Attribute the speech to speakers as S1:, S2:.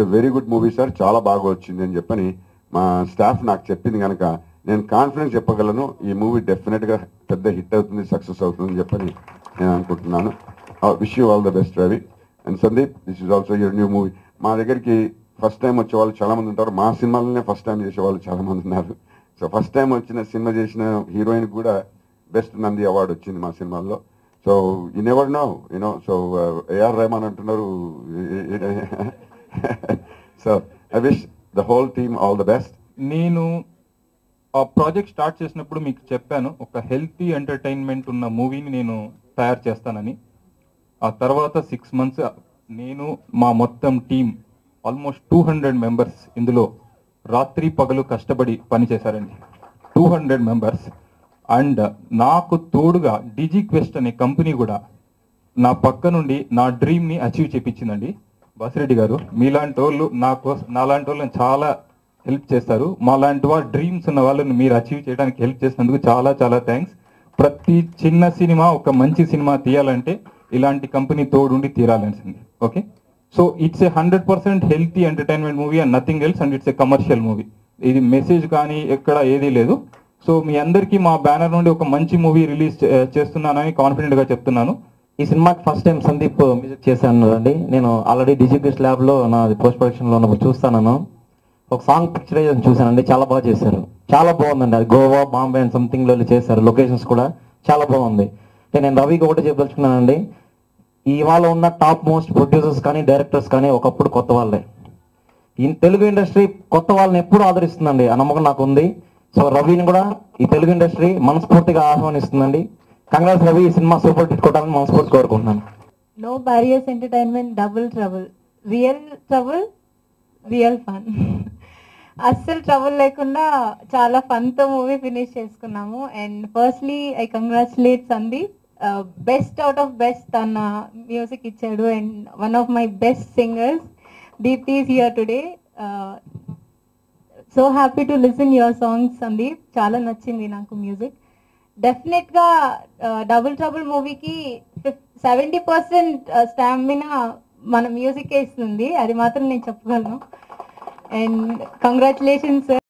S1: ఎ very good movie sir చాలా బాగా వచ్చింది అని చెప్పని మా స్టాఫ్ నాకు చెప్పింది కనుక నేను కాన్ఫిడెన్స్ చెప్పగలను ఈ మూవీ డెఫినెట్ గా పెద్ద హిట్ అవుతుంది సక్సెస్ అవుతుంది అని చెప్పని నేను అనుకుంటున్నాను wish you all the best Ravi and Sandeep this is also your new movie మా దగ్గరికి ఫస్ట్ టైం వచ్చే వాళ్ళు చాలా మంది ఉంటారు మా సినిమాలనే ఫస్ట్ టైం చేసే వాళ్ళు చాలా మంది ఉన్నారు సో ఫస్ట్ టైం వచ్చిన సినిమా చేసిన హీరోయిన్ కూడా బెస్ట్ నంది అవార్డు వచ్చింది మా సినిమాల్లో so you never know you know so AR Rahman అంటున్నారు so I wish the whole team all the best
S2: నేను ఆ ప్రాజెక్ట్ స్టార్ట్ చేసినప్పుడు మీకు చెప్పాను ఒక హెల్తీ ఎంటర్టైన్మెంట్ ఉన్న మూవీని నేను తయారు చేస్తానని ఆ తర్వాత సిక్స్ మంత్స్ నేను మా మొత్తం team almost two hundred members ఇందులో రాత్రి పగలు కష్టపడి పనిచేశారండి టూ హండ్రెడ్ మెంబర్స్ అండ్ నాకు తోడుగా డిజీ క్వెస్ట్ అనే కంపెనీ కూడా నా పక్క నుండి నా డ్రీమ్ని అచీవ్ చేపించిందండి బసిరెడ్డి గారు మీలాంటి వాళ్ళు నాకు నాలాంటి వాళ్ళని చాలా హెల్ప్ చేస్తారు మాలాంటి వాళ్ళ డ్రీమ్స్ ఉన్న వాళ్ళని మీరు అచీవ్ చేయడానికి హెల్ప్ చేసినందుకు చాలా చాలా థ్యాంక్స్ ప్రతి చిన్న సినిమా ఒక మంచి సినిమా తీయాలంటే ఇలాంటి కంపెనీ తోడుండి తీరాల్సింది okay so it's a hundred percent healthy entertainment movie and nothing else and it's a commercial movie ఇది మెసేజ్ కానీ ఎక్కడ ఏదీ లేదు సో మీ అందరికీ మా బ్యానర్ నుండి ఒక మంచి మూవీ రిలీజ్ చేస్తున్నానని కాన్ఫిడెంట్ గా చెప్తున్నాను
S3: ఈ సినిమాకి ఫస్ట్ టైం సందీప్ మ్యూజిక్ చేశాను అండి నేను ఆల్రెడీ డిజిక్రిస్ ల్యాబ్ లో నా పోస్ట్ ప్రొడక్షన్ లో ఉన్నప్పుడు చూస్తాను ఒక సాంగ్ పిక్చరైజేషన్ చూశానండి చాలా బాగా చేశారు చాలా బాగుందండి అది గోవా బాంబే అండ్ సంథింగ్ లో చేశారు లొకేషన్స్ కూడా చాలా బాగుంది అంటే నేను రవికి ఒకటి చెప్పదలుచుకున్నానండి ఇవాళ ఉన్న టాప్ మోస్ట్ ప్రొడ్యూసర్స్ కానీ డైరెక్టర్స్ కానీ ఒకప్పుడు కొత్త వాళ్ళే ఈ తెలుగు ఇండస్ట్రీ కొత్త వాళ్ళని ఎప్పుడు ఆదరిస్తుందండి ఆ నమ్మకం నాకు ఉంది సో రవిని కూడా ఈ తెలుగు ఇండస్ట్రీ మనస్ఫూర్తిగా ఆహ్వానిస్తుందండి కంగ్రాట్స్ రవి ఈ సినిమా సూపర్ హిట్ కొట్టాలని మనస్ఫూర్తి కోరుకుంటున్నాను
S4: no barriers entertainment double trouble real trouble real fun అస్సలు ట్రబుల్ లేకుండా చాలా ఫన్తో మూవీ ఫినిష్ చేసుకున్నాము and firstly I congratulate Sandeep best out of best తన మ్యూజిక్ ఇచ్చాడు and one of my best singers Deepti is here today so happy to listen your songs Sandeep చాలా నచ్చింది నాకు మ్యూజిక్ డెఫినెట్ గా డబుల్ ట్రబుల్ మూవీకి సెవెంటీ పర్సెంట్ స్టామినా మన music ఇస్తుంది అది మాత్రం నేను చెప్పగలను అండ్ కంగ్రాచులేషన్స్